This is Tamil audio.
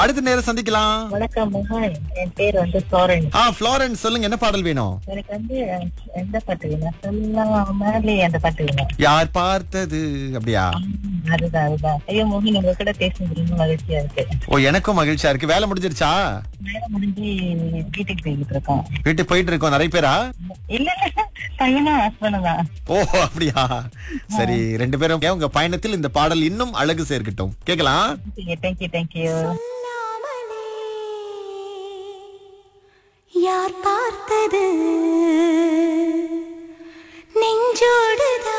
அடுத்த நேரம் சந்திக்கலாம் வணக்கம் மோகன் என் பேர் வந்து சோரன் ஆ ஃப்ளோரன்ஸ் சொல்லுங்க என்ன பாடல் வேணும் எனக்கு வந்து அஹ், எந்த பாட்டு வேணும் சொல்லாமலே அந்த பாட்டு வேணும் யார் பார்த்தது அப்படியா ம், அதுதான் அதுதான் ஐயோ மோகன் உங்க கூட பேசுறது ரொம்ப மகிழ்ச்சியா இருக்கு ஓ எனக்கும் மகிழ்ச்சியா இருக்கு வேலை முடிஞ்சிருச்சா நேரம் முடிஞ்சு வீட்டுக்கு போய்கிட்டு இருக்கோம் வீட்டுக்கு போயிட்டு இருக்கோம் நிறைய பேரா இல்ல இல்ல பையனா ஹஸ்பண்ட் தான் ஓ அப்படியா சரி ரெண்டு பேரும் உங்க பயணத்தில் இந்த பாடல் இன்னும் அழகு சேர்க்கட்டும் கேக்கலாம் தேங்க்யூ தேங்க்யூ சொல்லாமலே யார் பார்த்தது நெஞ்சோடுதான்